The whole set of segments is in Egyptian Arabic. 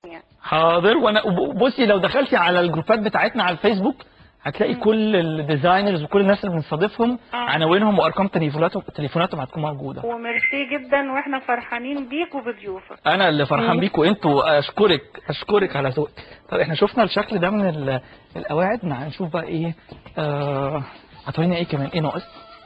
يعني حاضر وانا بصي لو دخلتي على الجروبات بتاعتنا على الفيسبوك هتلاقي كل الديزاينرز وكل الناس اللي بنستضيفهم آه. عناوينهم وارقام تليفوناتهم تليفوناتهم هتكون موجوده وميرسي جدا واحنا فرحانين بيك وبضيوفك انا اللي فرحان مم. بيكم انتوا اشكرك اشكرك على ذوقك طب احنا شفنا الشكل ده من ال- القواعد نع- نشوف بقى ايه آه هتورينا ايه كمان ايه ناقص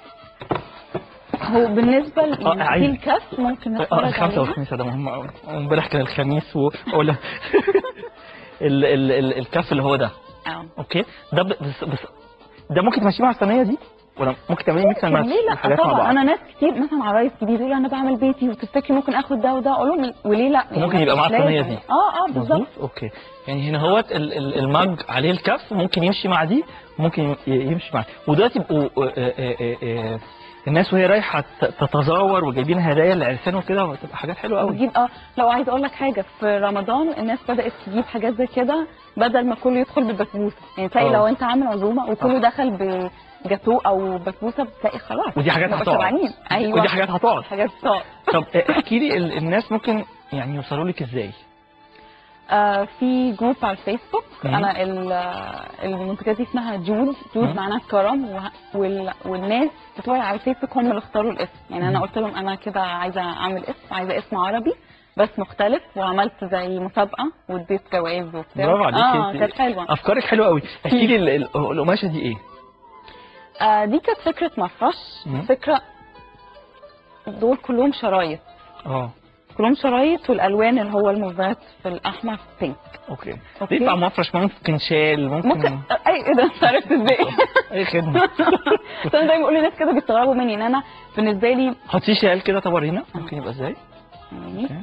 هو بالنسبه آه، ل- عايز. في الكف ممكن اه نتفرج الخمسة عليها والخميس ده مهم قوي امبارح كان الخميس و... ولا ال... ال... ال... الكف اللي هو ده اه اوكي ده ب... بس... بس ده ممكن تمشيه مع الصينيه دي ولا ممكن تعملي ميكس اند ليه لا الحاجات مع طبعا بعض انا ناس كتير مثلا عرايس كبير يقولوا انا بعمل بيتي وتفتكري ممكن اخد ده وده اقول لهم وليه لا وممكن يبقى مع مش الصينية لازم. دي. اه اه بالظبط مظبوط اوكي يعني هنا هو ال... ال... المج عليه الكف ممكن يمشي مع دي وممكن ي- يمشي مع ودلوقتي يبقوا آه، آه، آه، آه، الناس وهي رايحه ت- تتزور وجايبين هدايا للعرسان وكده وتبقى حاجات حلوه قوي بتجيب اه لو عايز اقول لك حاجه في رمضان الناس بدات تجيب حاجات زي كده بدل ما كله يدخل ببسبوسه يعني تلاقي آه. لو انت عامل عزومه وكله آه. دخل بجاتو او بسبوسه بتلاقي خلاص ودي حاجات نبقى هتقعد شبعانين. ايوه ودي حاجات هتقعد حاجات هتقعد طب آه، احكي لي ال- الناس ممكن يعني يوصلوا لك ازاي آه في جروب على الفيسبوك مم. انا ال- آه، المنتجات دي اسمها جود جود مم. معناها كرم وه- وال- والناس بتوعي على الفيسبوك هم اللي اختاروا الاسم يعني انا مم. قلت لهم انا كده عايزه اعمل اسم عايزه اسم عربي بس مختلف وعملت زي مسابقه واديت جوائز وبتاع برافو عليكي اه انت- كانت حلوه افكارك حلوه قوي احكي لي ال- ال- القماشه دي ايه آه دي كانت فكره مفرش مم. فكره دول كلهم شرايط اه كلهم شرايط والالوان اللي هو الموفات في الاحمر في بينك اوكي أوكي. ينفع مفرش ممكن شال ممكن, ممكن اي ايه ده انت عرفت ازاي اي خدمه بس انا دايما بقول للناس كده بيستغربوا مني ان انا بالنسبه لي حطيه شال كده طب ورينا ممكن يبقى ازاي يعني اوكي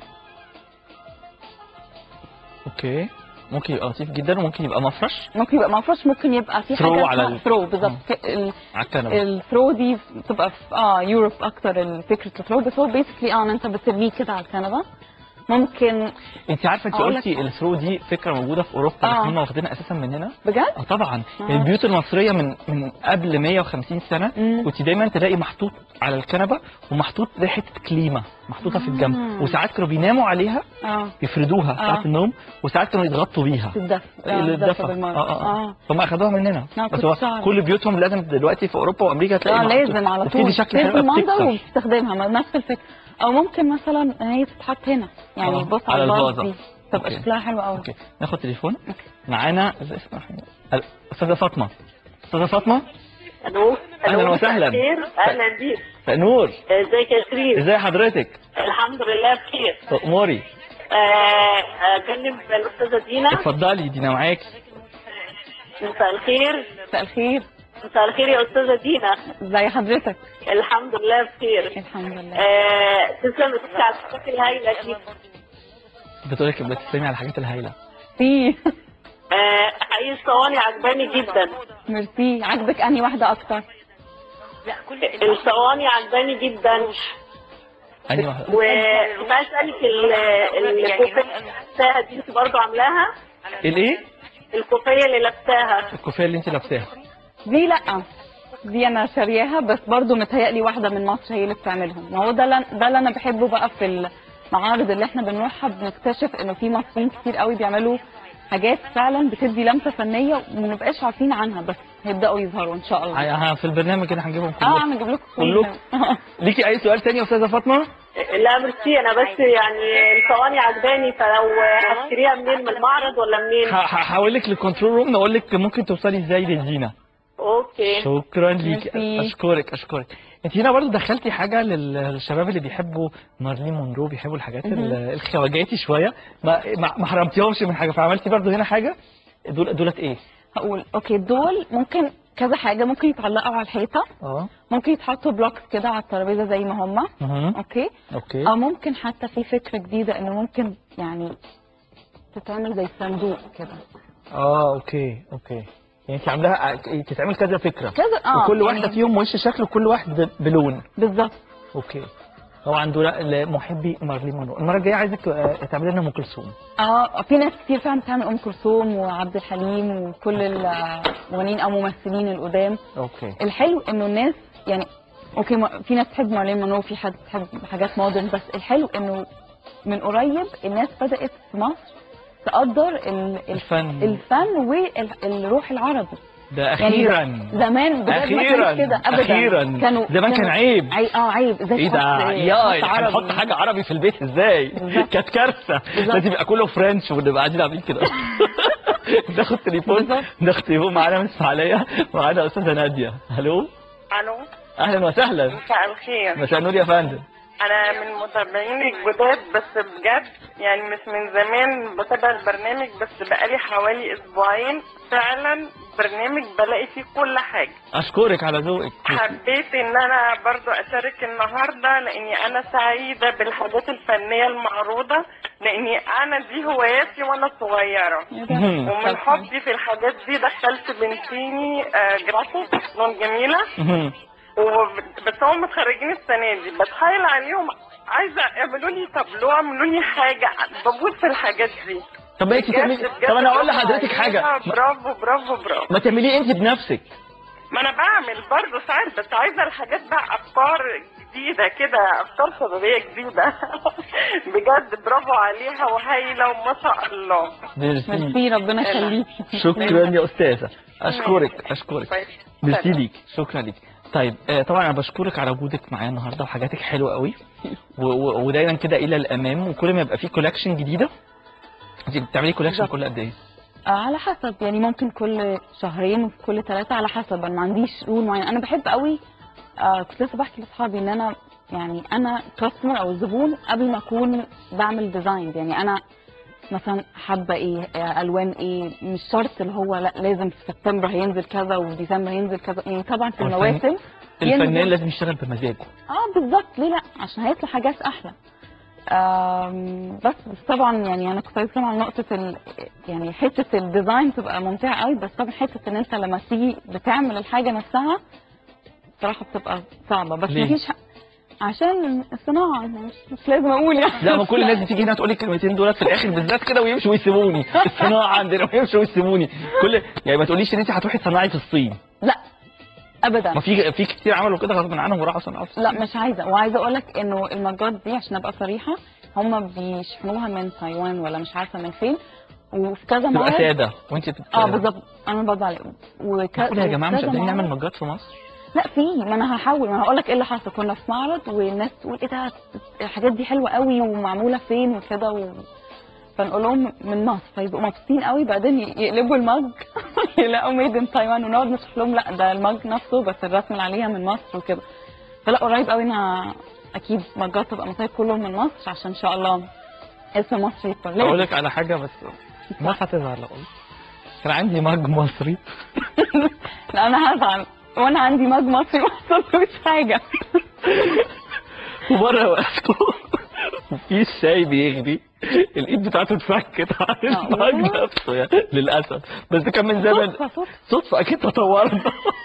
اوكي ممكن يبقى لطيف جدا وممكن يبقى مفرش ممكن يبقى مفرش ممكن يبقى في Throw حاجه على اسمها ال- ثرو بالظبط ال- على الكنبه الثرو دي بتبقى في اه يوروب اكتر فكره الثرو بس هو بيسكلي اه إن انت بترميه كده على الكنبه ممكن انت عارفه انت أقول لك قلتي حاجة. الثرو دي فكره موجوده في اوروبا آه. بس هم واخدينها اساسا من هنا بجد اه طبعا آه. البيوت المصريه من من قبل 150 سنه مم. كنت دايما تلاقي محطوط على الكنبه ومحطوط زي حته كليمه محطوطه في الجنب آه. وساعات كانوا بيناموا عليها اه يفردوها آه. ساعه النوم وساعات كانوا يتغطوا بيها تدفى اللي تدفى اتدفى بالمره اه اه اه هم اخدوها مننا لا، بس كنت هو أعرف. كل بيوتهم لازم دلوقتي في اوروبا وامريكا تلاقي اه محطوط. لازم على وبتدي طول شكل حلو تدي المنظر بتكسر. وبتستخدمها ما نفس الفكره او ممكن مثلا هي تتحط هنا يعني آه، بص على على الفاز الفازة. دي تبقى أوكي. شكلها حلو قوي اوكي ناخد تليفون معانا ازاي اسمها ال- استاذه فاطمه استاذه فاطمه الو أهلاً ألو، وسهلاً. خير اهلا بيك نور ازيك يا شريف ازاي حضرتك الحمد لله بخير اموري آه، اكلم الاستاذه دينا اتفضلي دينا معاكي مساء الخير مساء الخير مساء الخير يا استاذه دينا ازي حضرتك الحمد لله بخير الحمد لله آه، تسلم ايدك على الحاجات الهايله دي بتقولك بتستمعي على الحاجات الهايله في آه، حقيقي الصواني عجباني جدا ميرسي عاجبك انهي واحده اكتر الصواني عجباني جدا انهي واحده وكنت عايز اسالك ال- الكوفيه اللي لابساها دي انت برضه عاملاها الايه الكوفيه اللي لابساها الكوفيه اللي انت لابساها دي لا دي انا شارياها بس برضو متهيألي واحده من مصر هي اللي بتعملهم ما هو ده اللي ده اللي انا بحبه بقى في المعارض اللي احنا بنروحها بنكتشف انه في مصريين كتير قوي بيعملوا حاجات فعلا بتدي لمسه فنيه وما نبقاش عارفين عنها بس هيبداوا يظهروا ان شاء الله ه- ه- في البرنامج كده هنجيبهم اه كلهم هنجيب لكم كلكم. كلهم. ليكي اي سؤال تاني يا استاذه فاطمه لا ميرسي انا بس يعني الصواني عجباني فلو هشتريها منين من المعرض ولا منين؟ ه- هحول لك للكنترول روم نقول لك ممكن توصلي ازاي للزينه اوكي شكرا ليكي ميرسي. اشكرك اشكرك انت هنا برضه دخلتي حاجه لل- للشباب اللي بيحبوا مارلين مونرو بيحبوا الحاجات ال- الخواجاتي شويه ما ما ما حرمتيهمش من حاجه فعملتي برضه هنا حاجه دول دولت ايه هقول اوكي دول ممكن كذا حاجه ممكن يتعلقوا على الحيطه اه ممكن يتحطوا بلوكس كده على الترابيزه زي ما هم مهم. اوكي اوكي او ممكن حتى في فكره جديده انه ممكن يعني تتعمل زي صندوق كده اه اوكي اوكي يعني انت عاملاها تتعمل كذا فكره كذا اه وكل يعني واحده فيهم وش شكل وكل واحد ب- بلون بالظبط اوكي طبعا دول محبي مارلين مونرو المره الجايه عايزك آه، تعملي لنا ام كلثوم اه في ناس كتير فعلا بتعمل ام كلثوم وعبد الحليم وكل المغنيين او ممثلين القدام اوكي الحلو انه الناس يعني اوكي ما- في ناس تحب مارلين مونرو في حد تحب حاجات مودرن بس الحلو انه من قريب الناس بدات في مصر تقدر ال- ال- الفن الفن والروح العربي ده اخيرا زمان بجد ما اخيرا كانش كده ابدا اخيرا كانوا زمان كان كانوا- عيب عي... اه عيب ازاي ايه ده تحط- يا تحط عربي؟ هنحط حاجه عربي في البيت ازاي بالظبط. كانت كارثه لازم يبقى كله فرنش ونبقى قاعدين عاملين كده ناخد تليفون بالظبط. ناخد تليفون معانا من الاسماعيليه معانا استاذه ناديه الو الو اهلا وسهلا مساء الخير مساء النور يا فندم انا من متابعين الجداد بس بجد يعني مش من زمان بتابع البرنامج بس بقالي حوالي اسبوعين فعلا برنامج بلاقي فيه كل حاجه اشكرك على ذوقك حبيت ان انا برضو اشارك النهارده لاني انا سعيده بالحاجات الفنيه المعروضه لاني انا دي هواياتي وانا صغيره مهم. ومن حبي في الحاجات دي دخلت بنتيني آه، جرافيك فنون جميله مهم. وب- بس هم متخرجين السنه دي بتحايل عليهم عايزه يعملوا لي تابلو اعملوا لي حاجه بموت في الحاجات دي طب انت تعملي بجد- بجد طب انا اقول برافو لحضرتك حاجه عليها، ما- برافو برافو برافو ما تعمليه انت بنفسك ما انا بعمل برضه ساعات بس عايزه الحاجات بقى افكار جديده كده افكار شبابيه جديده بجد برافو عليها وهايله وما شاء الله ميرسي ميرسي ربنا يخليكي شكرا يا استاذه اشكرك اشكرك طيب. ميرسي ليك شكرا ليك طيب آه، طبعا انا بشكرك على وجودك معايا النهارده وحاجاتك حلوه قوي و- و- ودايما كده الى الامام وكل ما يبقى في كولكشن جديده انت بتعملي كولكشن بالظبط. كل قد ايه؟ آه، على حسب يعني ممكن كل شهرين وكل ثلاثة على حسب انا ما عنديش رول معين انا بحب قوي آه كنت لسه بحكي لاصحابي ان انا يعني انا كاستمر او الزبون قبل ما اكون بعمل ديزاين يعني انا مثلا حابه ايه آه، الوان ايه مش شرط اللي هو لا لازم في سبتمبر هينزل كذا وديسمبر هينزل كذا يعني طبعا في هو الفن- المواسم الفنان ينزل- لازم يشتغل بمزاجه اه بالظبط ليه لا عشان هيطلع حاجات احلى آم، بس بس طبعا يعني انا كنت عايزه اتكلم عن نقطه ال... يعني حته الديزاين تبقى ممتعه قوي بس طبعا حته ان انت لما تيجي بتعمل الحاجه نفسها بصراحه بتبقى صعبه بس ليه؟ مفيش ح- عشان الصناعه مش, مش لازم اقول يعني لا ما كل الناس بتيجي هنا تقول لي الكلمتين دولت في الاخر بالذات كده ويمشوا ويسيبوني الصناعه عندنا ويمشوا ويسيبوني كل يعني ما تقوليش ان انت هتروحي تصنعي في الصين لا ابدا ما في في كتير عملوا كده غصب عنهم وراحوا صنعوا في الصين لا مش عايزه وعايزه اقول لك انه المجات دي عشان ابقى صريحه هم بيشحنوها من تايوان ولا مش عارفه من فين وفي كذا تبقى معرض ساده وانت بت... اه بالظبط انا برضه عليه وك... معقولة يا جماعه مش وكذا قادرين نعمل معرض- مجات في مصر لا في ما انا هحاول ما انا هقول لك ايه اللي حصل كنا في معرض والناس تقول ايه ده الحاجات دي حلوه قوي ومعموله فين وكده و... فنقول لهم من مصر فيبقوا مبسوطين قوي بعدين ي- يقلبوا المج يلاقوا ميد ان تايوان ونقعد نشرح لهم لا ده المج نفسه بس الرسم اللي عليها من مصر وكده فلا قريب قوي انا اكيد مجات تبقى مصايب كلهم من مصر عشان ان شاء الله اسم مصر يكبر اقول لازم لك على حاجه بس الناس هتزعل لو قلت كان عندي مج مصري لا انا هزعل وانا عندي مج مصري ما حصلوش حاجه ومره وقفته وفي الشاي بيغلي الايد بتاعته اتفكت عن آه. المج نفسه يعني للاسف بس ده كان من زمان صدفه صدفه صدفه اكيد تطورنا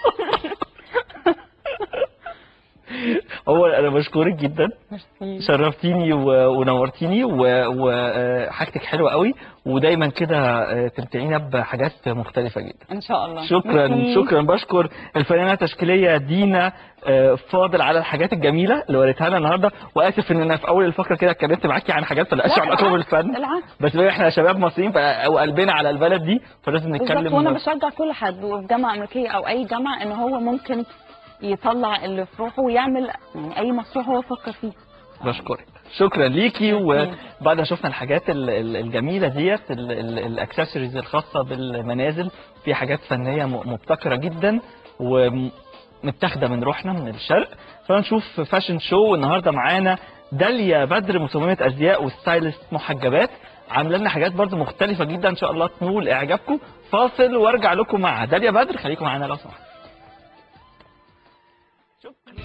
هو انا بشكرك جدا ميرسي شرفتيني و- ونورتيني وحاجتك حلوه قوي ودايما كده آه، تمتعينا بحاجات مختلفه جدا ان شاء الله شكرا ميرسي. شكرا بشكر الفنانه التشكيليه دينا آه، فاضل على الحاجات الجميله اللي وريتها لنا النهارده واسف ان انا في اول الفقره كده اتكلمت معاكي عن حاجات مالهاش لا، علاقه بالعكس، بالفن بالعكس بس بقى احنا شباب مصريين ف- وقلبنا على البلد دي فلازم بالظبط وانا نتكلم بشجع كل حد وفي جامعه امريكيه او اي جامعه ان هو ممكن يطلع اللي في روحه ويعمل يعني اي مشروع هو فكر فيه بشكرك شكرا ليكي وبعد ما شفنا الحاجات ال- ال- الجميله ديت ال- ال- الاكسسوارز الخاصه بالمنازل في حاجات فنيه م- مبتكره جدا ومتاخده من روحنا من الشرق فنشوف فاشن شو النهارده معانا داليا بدر مصممه ازياء وستايلست محجبات عامله لنا حاجات برضو مختلفه جدا ان شاء الله تنول اعجابكم فاصل وارجع لكم مع داليا بدر خليكم معانا لو سمحتوا شكرا